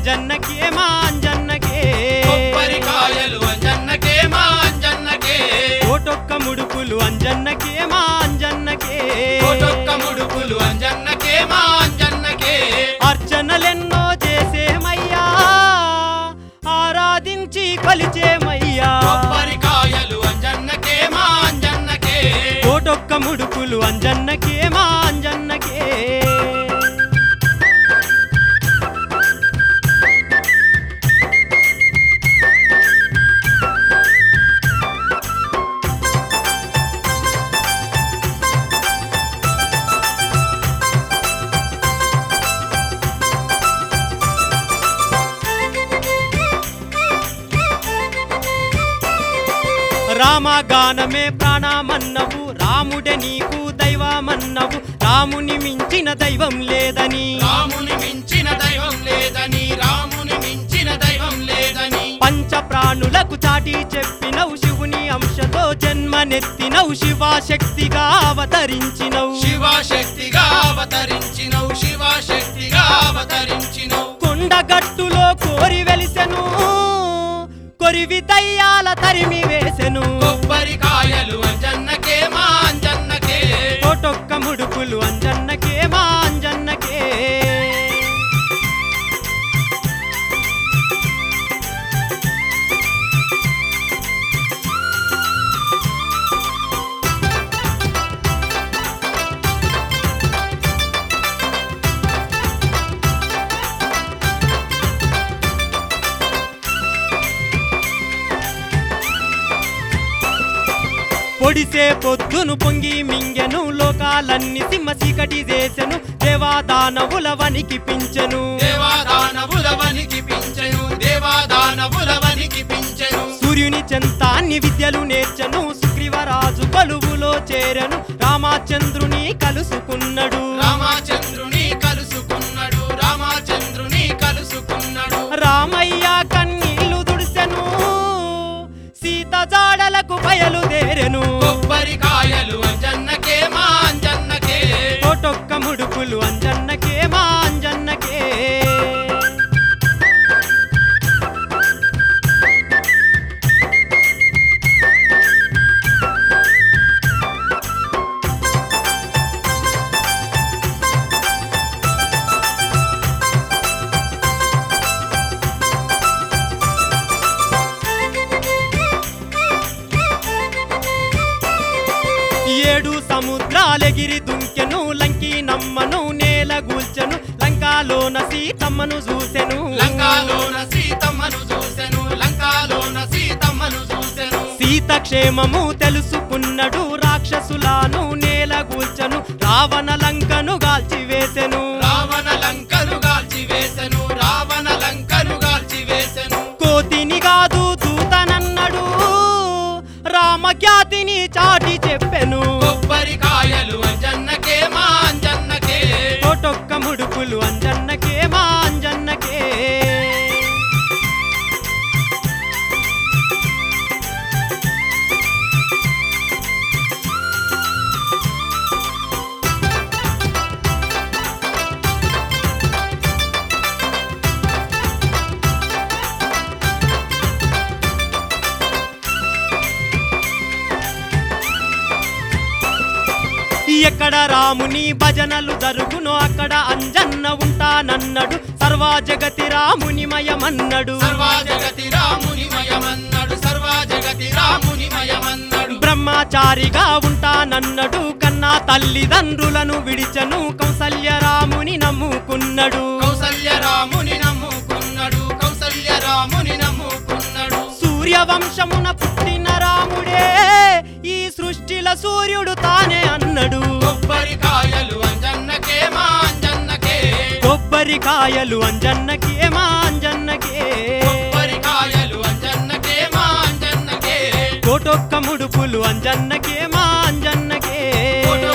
అంజన్నకే మా అంజన్నకే కొబ్బరికాయలు అంజన్నకే మా అంజన్నకే కోటొక్క ముడుపులు అంజన్నకే మా అంజన్నకే కోటొక్క ముడుపులు అంజన్నకే మా అంజన్నకే అర్చనలెన్నో చేసేమయ్యా ఆరాధించి కొలిచేమయ్యా కొబ్బరికాయలు అంజన్నకే మా అంజన్నకే కోటొక్క ముడుపులు అంజన్నకే మా అంజన్నకే రామగానమే ప్రాణమన్నవు రాముడే నీకు దైవమన్నవు రాముని మించిన దైవం లేదని రాముని మించిన దైవం లేదని రాముని మించిన దైవం లేదని పంచ ప్రాణులకు చాటి చెప్పినవు శివుని అంశతో జన్మనెత్తినవు శివాశక్తిగా అవతరించినవు శివశక్తిగా అవతరించినవు శివశక్తిగా అవతరించినవు కొండగట్టులో కోరి వెలిసెను కొరివి దయ్యాల తరిమి వేసెను కొబ్బరికాయలు అంజన్నకే మా అంజన్నకే కోటొక్క ముడుపులు అంజన్నకే మా అంజన్నకే పొడిసే పొద్దును పొంగి మింగెను లోకాలన్నీ సింహ చీకటి చేసెను దేవాదానవుల వనికి పించెను దేవాదానవుల వనికి పించెను దేవాదానవుల వనికి పించెను సూర్యుని చెంతాన్ని విద్యలు నేర్చెను సుగ్రీవరాజు కొలువులో చేరెను రామచంద్రుని కలుసుకున్నడు రామచంద్రుని కలుసుకున్నాడు రామచంద్రుని కలుసుకున్నాడు రామయ్య కన్నీళ్లు దుడిసెను సీత జాడలకు బయలుదేరెను కొబ్బరికాయలు అంజన్నకే మా అంజన్నకే కోటొక్క ముడుపులు అంజన్నకే మా అంజన్నకే ఏడు సముద్రాలెగిరి దుంకెను లంకి నమ్మను నేల గూల్చెను లంకాలోన సీతమ్మను చూసెను లంకాలోన సీతమ్మను చూసెను లంకాలోన సీతమ్మను చూసెను సీత క్షేమము తెలుసుకున్నడు రాక్షసులాను నేల గూల్చెను రావణ లంకను గాల్చివేసెను రావణ లంకను గాల్చి వేసెను రావణ లంకను గాల్చి వేసెను కోతిని కాదు దూతనన్నడు రామఖ్యాతిని చాటి చెప్పెను కొబ్బరికాయలు అంజన్నకే మా అంజన్నకే కోటొక్క ముడుపులు అంజన్నకే మా అంజన్నకే ఎక్కడ రాముని భజనలు జరుగునో అక్కడ అంజన్న ఉంటానన్నడు సర్వా జగతి రామునిమయమన్నడు సర్వా జగతి రామునిమయమన్నాడు సర్వా జగతి రామునిమయమన్నాడు బ్రహ్మచారిగా ఉంటానన్నడు కన్నా తల్లిదండ్రులను విడిచను కౌసల్య రాముని నమ్ముకున్నడు కౌసల్య రాముని నమ్ముకున్నాడు కౌసల్య రాముని నమ్ముకున్నాడు సూర్యవంశమున పుట్టిన రాముడే ఈ సృష్టిల సూర్యుడు తానే అన్నడు కొబ్బరికాయలు అంజన్నకే మా అంజన్నకే కొబ్బరికాయలు అంజన్నకే మా అంజన్నకే కొబ్బరికాయలు అంజన్నకే మా అంజన్నకే కోటొక్క ముడుపులు అంజన్నకే మా అంజన్నకే కోటొక్క